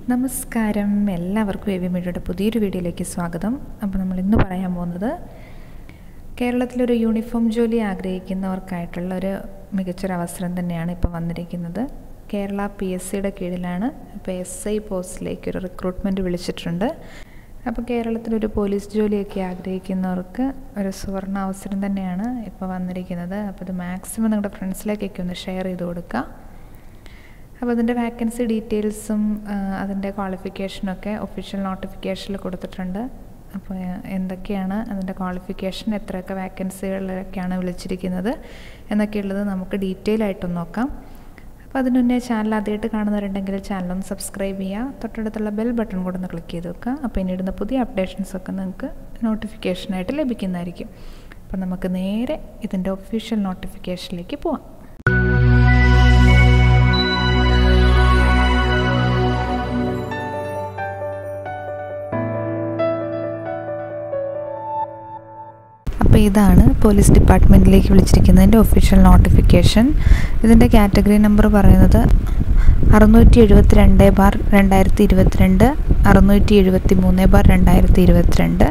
നമസ്കാരം എല്ലാവർക്കും A V മീഡിയയുടെ പുതിയൊരു വീഡിയോയിലേക്ക് സ്വാഗതം അപ്പോൾ നമ്മൾ ഇന്ന് പറയാൻ പോകുന്നത് കേരളത്തിലൊരു യൂണിഫോം ജോലി ആഗ്രഹിക്കുന്നവർക്കായിട്ടുള്ള ഒരു മികച്ചൊരവസരം തന്നെയാണ് ഇപ്പോൾ വന്നിരിക്കുന്നത് കേരള പി എസ് സിയുടെ കീഴിലാണ് ഇപ്പോൾ എസ് ഐ പോസ്റ്റിലേക്ക് ഒരു റിക്രൂട്ട്മെൻറ്റ് വിളിച്ചിട്ടുണ്ട് അപ്പോൾ കേരളത്തിലൊരു പോലീസ് ജോലിയൊക്കെ ആഗ്രഹിക്കുന്നവർക്ക് ഒരു സുവർണ അവസരം തന്നെയാണ് ഇപ്പോൾ വന്നിരിക്കുന്നത് അപ്പോൾ ഇത് മാക്സിമം നിങ്ങളുടെ ഫ്രണ്ട്സിലേക്കൊക്കെ ഒന്ന് ഷെയർ ചെയ്ത് കൊടുക്കുക അപ്പോൾ അതിൻ്റെ വാക്കൻസി ഡീറ്റെയിൽസും അതിൻ്റെ ക്വാളിഫിക്കേഷനൊക്കെ ഒഫീഷ്യൽ നോട്ടിഫിക്കേഷനിൽ കൊടുത്തിട്ടുണ്ട് അപ്പോൾ എന്തൊക്കെയാണ് അതിൻ്റെ ക്വാളിഫിക്കേഷൻ എത്രയൊക്കെ വാക്കൻസികളിലൊക്കെയാണ് വിളിച്ചിരിക്കുന്നത് എന്നൊക്കെയുള്ളത് നമുക്ക് ഡീറ്റെയിൽ ആയിട്ടൊന്ന് നോക്കാം അപ്പോൾ അതിന് മുന്നേ ചാനൽ ആദ്യമായിട്ട് കാണുന്നവരുണ്ടെങ്കിൽ ചാനലൊന്ന് സബ്സ്ക്രൈബ് ചെയ്യുക തൊട്ടടുത്തുള്ള ബെൽ ബട്ടൺ കൂടെ ഒന്ന് ക്ലിക്ക് ചെയ്ത് വെക്കുക അപ്പോൾ ഇനി ഇടുന്ന പുതിയ അപ്ഡേഷൻസൊക്കെ നിങ്ങൾക്ക് നോട്ടിഫിക്കേഷനായിട്ട് ലഭിക്കുന്നതായിരിക്കും അപ്പോൾ നമുക്ക് നേരെ ഇതിൻ്റെ ഒഫീഷ്യൽ നോട്ടിഫിക്കേഷനിലേക്ക് പോവാം അപ്പോൾ ഇതാണ് പോലീസ് ഡിപ്പാർട്ട്മെൻറ്റിലേക്ക് വിളിച്ചിരിക്കുന്നതിൻ്റെ ഒഫീഷ്യൽ നോട്ടിഫിക്കേഷൻ ഇതിൻ്റെ കാറ്റഗറി നമ്പർ പറയുന്നത് അറുന്നൂറ്റി എഴുപത്തി രണ്ട് ബാർ രണ്ടായിരത്തി ഇരുപത്തിരണ്ട് അറുന്നൂറ്റി എഴുപത്തി മൂന്ന് ബാർ രണ്ടായിരത്തി ഇരുപത്തിരണ്ട്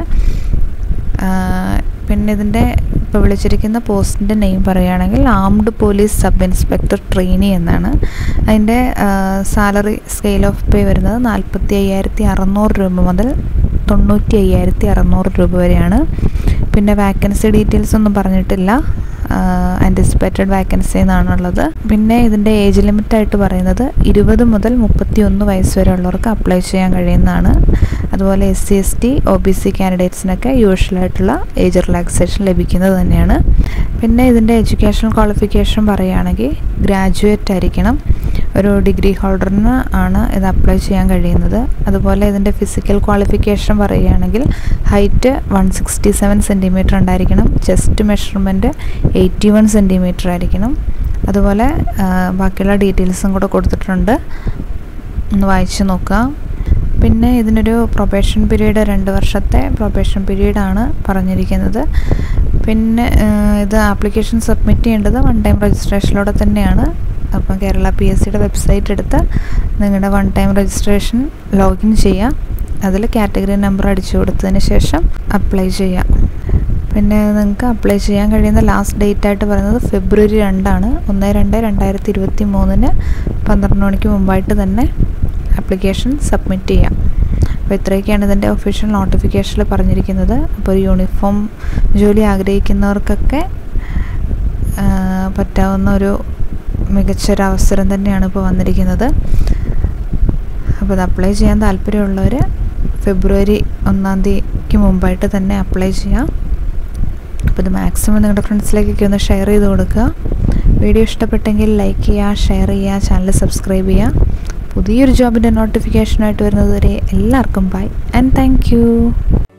പിന്നെ ഇതിൻ്റെ ഇപ്പോൾ വിളിച്ചിരിക്കുന്ന പോസ്റ്റിൻ്റെ നെയിം പറയുകയാണെങ്കിൽ armed police sub inspector trainee എന്നാണ് അതിൻ്റെ സാലറി സ്കെയിൽ ഓഫ് പേ വരുന്നത് നാൽപ്പത്തി അയ്യായിരത്തി അറുന്നൂറ് രൂപ മുതൽ തൊണ്ണൂറ്റി അയ്യായിരത്തി അറുന്നൂറ് രൂപ വരെയാണ് പിന്നെ വാക്കൻസി ഡീറ്റെയിൽസ് ഒന്നും പറഞ്ഞിട്ടില്ല ആൻറ്റിസിപ്പേറ്റഡ് വാക്കൻസി എന്നാണുള്ളത് പിന്നെ ഇതിൻ്റെ ഏജ് ലിമിറ്റ് ആയിട്ട് പറയുന്നത് ഇരുപത് മുതൽ മുപ്പത്തി ഒന്ന് വയസ്സ് വരെ ഉള്ളവർക്ക് അപ്ലൈ ചെയ്യാൻ കഴിയുന്നതാണ് അതുപോലെ S C S T O B C കാൻഡിഡേറ്റ്സിനൊക്കെ യൂഷ്വലായിട്ടുള്ള ഏജ് റിലാക്സേഷൻ ലഭിക്കുന്നത് തന്നെയാണ് പിന്നെ ഇതിൻ്റെ എഡ്യൂക്കേഷണൽ ക്വാളിഫിക്കേഷൻ പറയുകയാണെങ്കിൽ ഗ്രാജുവേറ്റ് ആയിരിക്കണം ഒരു ഡിഗ്രി ഹോൾഡറിന് ആണ് ഇത് അപ്ലൈ ചെയ്യാൻ കഴിയുന്നത് അതുപോലെ ഇതിൻ്റെ ഫിസിക്കൽ ക്വാളിഫിക്കേഷൻ പറയുകയാണെങ്കിൽ height one sixty seven centimetre ഉണ്ടായിരിക്കണം chest measurement eighty one centimetre ആയിരിക്കണം അതുപോലെ ബാക്കിയുള്ള ഡീറ്റെയിൽസും കൂടെ കൊടുത്തിട്ടുണ്ട് ഒന്ന് വായിച്ച് നോക്കുക പിന്നെ ഇതിനൊരു പ്രൊബേഷൻ പീരീഡ് രണ്ട് വർഷത്തെ പ്രൊബേഷൻ പീരീഡാണ് പറഞ്ഞിരിക്കുന്നത് പിന്നെ ഇത് ആപ്ലിക്കേഷൻ സബ്മിറ്റ് ചെയ്യേണ്ടത് വൺ ടൈം രജിസ്ട്രേഷനിലൂടെ തന്നെയാണ് അപ്പം കേരള പി എസ് സിയുടെ വെബ്സൈറ്റ് എടുത്ത് നിങ്ങളുടെ വൺ ടൈം രജിസ്ട്രേഷൻ ലോഗിൻ ചെയ്യുക അതിൽ കാറ്റഗറി നമ്പർ അടിച്ചു കൊടുത്തതിന് ശേഷം അപ്ലൈ ചെയ്യാം പിന്നെ നിങ്ങൾക്ക് അപ്ലൈ ചെയ്യാൻ കഴിയുന്ന ലാസ്റ്റ് ഡേറ്റ് ആയിട്ട് പറയുന്നത് ഫെബ്രുവരി രണ്ടാണ് ഒന്ന് രണ്ട് രണ്ടായിരത്തി ഇരുപത്തി മൂന്നിന് പന്ത്രണ്ട് മണിക്ക് മുമ്പായിട്ട് തന്നെ ആപ്ലിക്കേഷൻ സബ്മിറ്റ് ചെയ്യാം അപ്പോൾ ഇത്രയൊക്കെയാണ് ഇതിൻ്റെ ഒഫീഷ്യൽ നോട്ടിഫിക്കേഷനിൽ പറഞ്ഞിരിക്കുന്നത് അപ്പോൾ ഒരു യൂണിഫോം ജോലി ആഗ്രഹിക്കുന്നവർക്കൊക്കെ പറ്റാവുന്ന ഒരു മികച്ചൊരവസരം തന്നെയാണ് ഇപ്പോൾ വന്നിരിക്കുന്നത് അപ്പോൾ ഇത് അപ്ലൈ ചെയ്യാൻ താല്പര്യമുള്ളവർ ഫെബ്രുവരി ഒന്നാം തീയതിക്ക് മുമ്പായിട്ട് തന്നെ അപ്ലൈ ചെയ്യാം അപ്പോൾ ഇത് മാക്സിമം നിങ്ങളുടെ ഫ്രണ്ട്സിലേക്കൊക്കെ ഒന്ന് ഷെയർ ചെയ്ത് കൊടുക്കുക വീഡിയോ ഇഷ്ടപ്പെട്ടെങ്കിൽ ലൈക്ക് ചെയ്യുക ഷെയർ ചെയ്യുക ചാനൽ സബ്സ്ക്രൈബ് ചെയ്യുക പുതിയൊരു ജോബിൻ്റെ നോട്ടിഫിക്കേഷനായിട്ട് വരുന്നത് വരെ എല്ലാവർക്കും ബൈ ആൻഡ് താങ്ക്